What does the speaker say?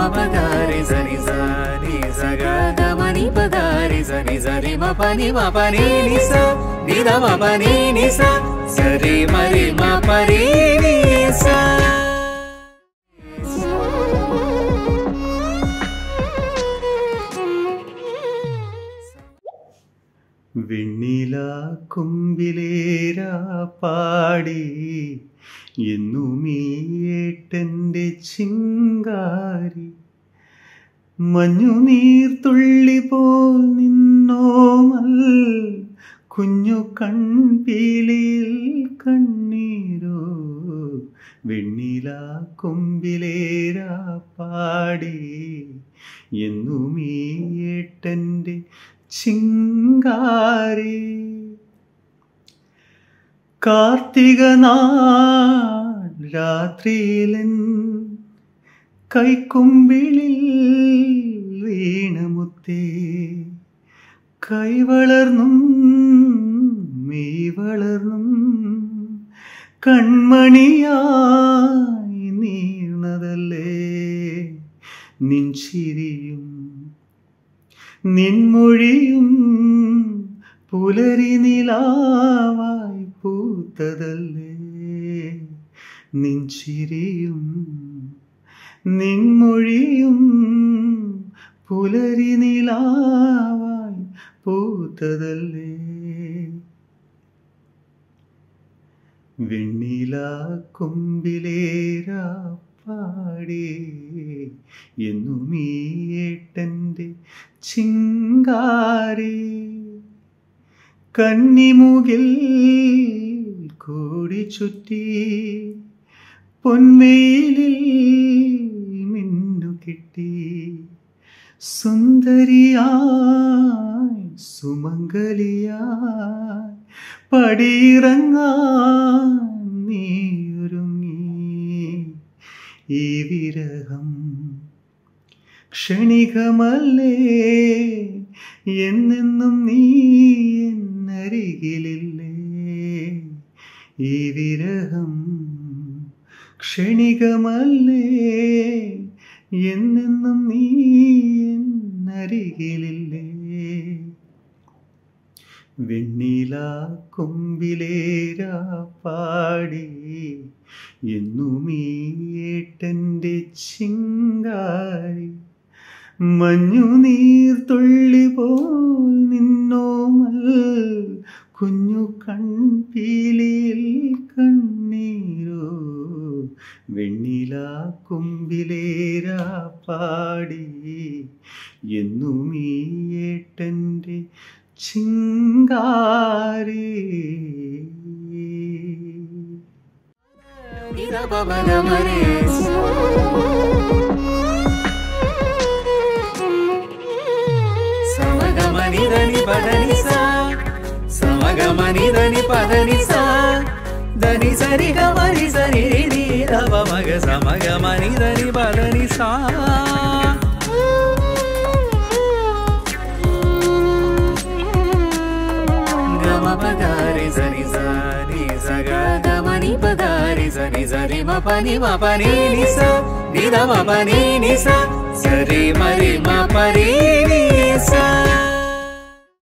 పగారి సరి సని సగ గమని పగారి సని సరి మ పని మ పని ని స ని ద మ పని ని స సరి మరి మ పరి ని స വെണ്ണില കുമ്പിലേരാ പാടി എന്നുമീയേട്ടൻ്റെ ചിങ്കാരി മഞ്ഞുനീർത്തുള്ളി പോൽ നിന്നോമൽ കുഞ്ഞു കൺപീലിയിൽ കണ്ണീരോ വെണ്ണില കൊമ്പിലേരാ പാടി എന്നുമീയേട്ടൻ്റെ ചിങ്കാരി കാർത്തിക നാൾ രാത്രിയിലൻ കൈക്കുമ്പിളിൽ വീണമുത്തേ കൈവളർന്നും മെയ് വളർന്നും കൺമണിയായി നീർന്നതല്ലേ നിൻചിരിയും നിൻമൊഴിയും പുലരി നിലാവായി പൂത്തതല്ലേ നിൻചിരിയും നിൻമൊഴിയും പുലരി നിലാവായി പൂത്തതല്ലേ വെണ്ണില കൊമ്പിലേരാ പാടി എന്നുമീയേട്ടൻ്റെ ചിങ്കാരി കന്നിമുകിൽ കൂടി ചുറ്റി പൊൻവെയിലിൽ മിന്നു കിട്ടി സുന്ദരിയായി സുമംഗലിയായി പടിയിറങ്ങാൻ നീയൊരുങ്ങി ഈ വിരഹം ക്ഷണികമല്ലേ എന്നെന്നും നീ എന്നരികിലില്ലേ ഈ വിരഹം ക്ഷണികമല്ലേ എന്നെന്നും നീ എന്നരികിലില്ലേ വെണ്ണില കൊമ്പിലേരാ പാടി എന്നുമീയേട്ടൻ്റെ ചിങ്കാരി മഞ്ഞുനീർത്തുള്ളി പോൽ നിന്നോമൽ കുഞ്ഞു കൺപീലിയിൽ കണ്ണീരോ വെണ്ണില കൊമ്പിലേരാ പാടി എന്നുമീയേട്ടൻ്റെ ചിങ്കാരി ని ద ప ప గ మ రే స సమగమని దని పదని సా సమగమని దని పదని సా దని సరి గమని సరి ని రవ మగ సమగమని దని పదని సా గమ పగారి సరి సని సగ గమని పగారి సని సరి మ పని మ పని ని స ని ద మ పని ని స సరి మరి మ పరి ని స